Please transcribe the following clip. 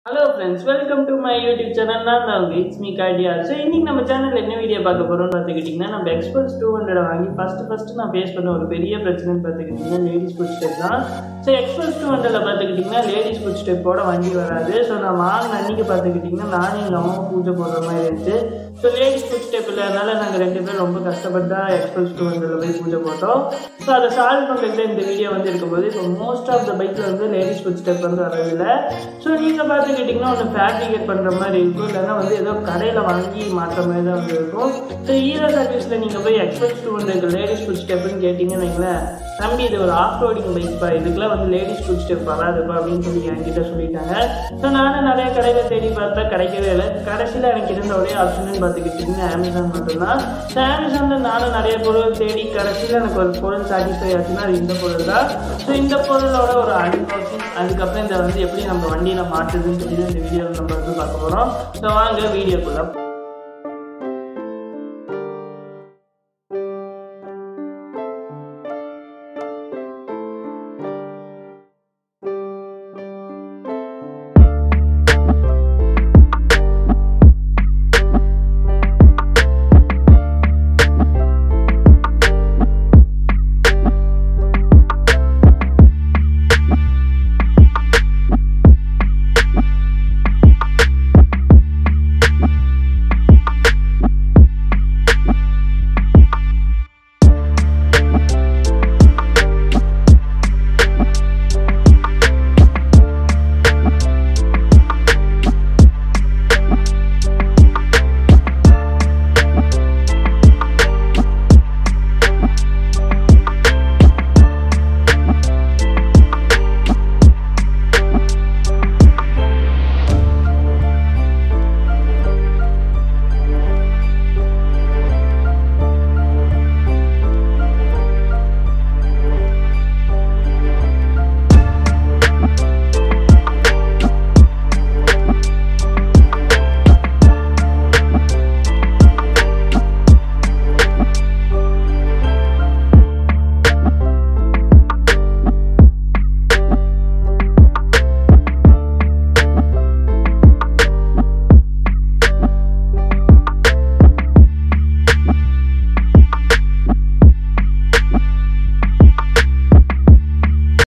hello friends welcome to my YouTube channel நான் தான் உங்க இட்ஸ் மீ கார்டியா ஸோ இன்னைக்கு நம்ம சேனலில் என்ன வீடியோ பார்க்க போகிறோம்னு பார்த்துக்கிட்டிங்கன்னா நம்ம எக்ஸ்பல்ஸ் டூ ஹண்ட்ரட் வாங்கி ஃபஸ்ட்டு ஃபஸ்ட்டு நான் ஃபேஸ் பண்ண ஒரு பெரிய பிரச்சனைன்னு பார்த்துக்கிட்டிங்கன்னா லேடிஸ் ஃபுட் ஸ்டெப் தான் ஸோ எக்ஸ்பல்ஸ் டூ ஹண்ட்ரடில் பார்த்துக்கிட்டிங்கன்னா லேடிஸ் ஃபுட் ஸ்டெப்போட வண்டி வராது ஸோ நான் வாங்கின அன்றைக்கி பார்த்துக்கிட்டிங்கன்னா நானும் எங்கள் அம்மாவும் பூஜை போடுற மாதிரி இருந்துச்சு ஸோ லேடிஸ் ஃபுட் ஸ்டெப் இல்லாதனால நாங்கள் ரெண்டு பேரும் ரொம்ப கஷ்டப்பட்டு தான் எக்ஸ்பல்ஸ் டூ ஹண்ட்ரடில் போய் பூஜை போட்டோம் ஸோ அதை சால்வ் பண்ணுறதுல இந்த வீடியோ வந்து இருக்கும்போது இப்போ மோஸ்ட் ஆஃப் த பைக்கில் வந்து லேடிஸ் ஃபுட் ஸ்டெப் வந்து வரதில்லை ஸோ நீங்கள் பார்த்துக்கிட்டிங்கன்னா ஒன்று ஃபேப்ரிகேட் பண்ணுற மாதிரி இருக்கும் இல்லைன்னா வந்து ஏதோ கடையில் வாங்கி மாட்டுற மாதிரி தான் வந்து இருக்கும் ஸோ ஈரோ சர்வீஸில் நீங்கள் போய் Xpulse two hundred ladies foot ஸ்டெப்னு கேட்டிங்கன்னு வைங்களேன் தம்பி இது ஒரு ஆஃப் ரோடிங் பைக்ப்பா இதுக்கெல்லாம் வந்து லேடிஸ் ஃபுட் ஸ்டெப் வராதுப்பா அப்படின்னு சொல்லி என்கிட்ட சொல்லிட்டாங்க ஸோ நானும் நிறைய கடையில் தேடி பார்த்தா கிடைக்கவே இல்லை கடைசியில் எனக்கு இருந்த ஒரே ஆப்ஷன் பார்த்துக்கிட்டிங்கன்னா அமேசான் மட்டும்தான் ஸோ அமேசானில் நானும் நிறைய பொருள் தேடி கடைசியில் எனக்கு ஒரு பொருள் சாட்டிஸ்ஃபை ஆச்சுன்னா அது இந்த பொருள் தான் ஸோ இந்த பொருளோட ஒரு அன்பாக்சிங் அதுக்கப்புறம் இந்த வந்து எப்படி நம்ம வண்டியில் மாற்றுதுன்னு சொல்லி இந்த வீடியோவில் நம்ம வந்து பார்க்க போகிறோம் ஸோ வாங்க வீடியோக்குள்ளே